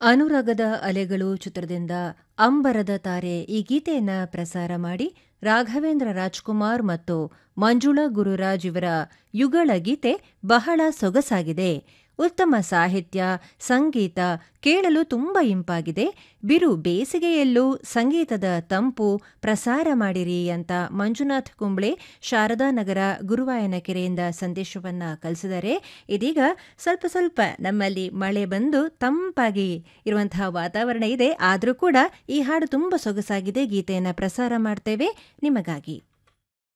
ಅನುರಾಗದ ಅಲೆಗಳು ಚಿತ್ರದಿಂದ ಅಂಬರದ ತಾರೆ ಈ ಗೀತೆಯನ್ನ ಪ್ರಸಾರ ಮಾಡಿ ರಾಘವೇಂದ್ರ ರಾಜ್ಕುಮಾರ್ ಮತ್ತು ಮಂಜುಳಾ ಗುರುರಾಜ್ ಇವರ ಯುಗಳ ಗೀತೆ ಬಹಳ ಸೊಗಸಾಗಿದೆ ಉತ್ತಮ ಸಾಹಿತ್ಯ ಸಂಗೀತ ಕೇಳಲು ತುಂಬ ಇಂಪಾಗಿದೆ ಬಿರು ಬೇಸಿಗೆಯಲ್ಲೂ ಸಂಗೀತದ ತಂಪು ಪ್ರಸಾರ ಮಾಡಿರಿ ಅಂತ ಮಂಜುನಾಥ್ ಕುಂಬ್ಳೆ ಶಾರದಾನಗರ ಗುರುವಾಯನ ಕೆರೆಯಿಂದ ಸಂದೇಶವನ್ನ ಕಳಿಸಿದರೆ ಇದೀಗ ಸ್ವಲ್ಪ ಸ್ವಲ್ಪ ನಮ್ಮಲ್ಲಿ ಮಳೆ ಬಂದು ತಂಪಾಗಿ ಇರುವಂತಹ ವಾತಾವರಣ ಇದೆ ಆದರೂ ಕೂಡ ಈ ಹಾಡು ತುಂಬ ಸೊಗಸಾಗಿದೆ ಗೀತೆಯನ್ನು ಪ್ರಸಾರ ಮಾಡ್ತೇವೆ ನಿಮಗಾಗಿ